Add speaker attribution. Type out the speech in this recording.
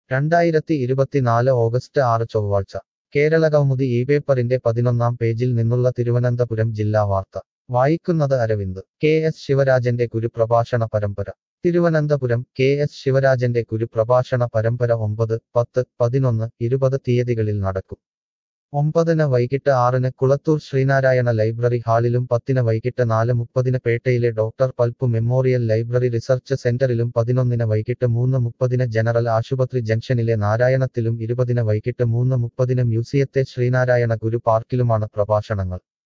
Speaker 1: രണ്ടായിരത്തി ഇരുപത്തിനാല് ഓഗസ്റ്റ് ആറ് ചൊവ്വാഴ്ച കേരള കൗമുദി ഈ പേപ്പറിന്റെ പതിനൊന്നാം പേജിൽ നിന്നുള്ള തിരുവനന്തപുരം ജില്ലാ വാർത്ത വായിക്കുന്നത് അരവിന്ദ് കെ എസ് ശിവരാജന്റെ ഗുരുപ്രഭാഷണ പരമ്പര തിരുവനന്തപുരം കെ എസ് ശിവരാജന്റെ ഗുരുപ്രഭാഷണ പരമ്പര ഒമ്പത് പത്ത് പതിനൊന്ന് ഇരുപത് തീയതികളിൽ നടക്കും ഒമ്പതിന് വൈകിട്ട് ആറിന് കുളത്തൂർ ശ്രീനാരായണ ലൈബ്രറി ഹാളിലും പത്തിന് വൈകിട്ട് നാല് മുപ്പതിന് പേട്ടയിലെ doctor Palpu memorial library research സെന്ററിലും പതിനൊന്നിന് വൈകിട്ട് മൂന്ന് മുപ്പതിന് ജനറൽ ആശുപത്രി ജംഗ്ഷനിലെ നാരായണത്തിലും ഇരുപതിന് വൈകിട്ട് മൂന്ന് മുപ്പതിന് മ്യൂസിയത്തെ ശ്രീനാരായണ ഗുരു പാർക്കിലുമാണ് പ്രഭാഷണങ്ങൾ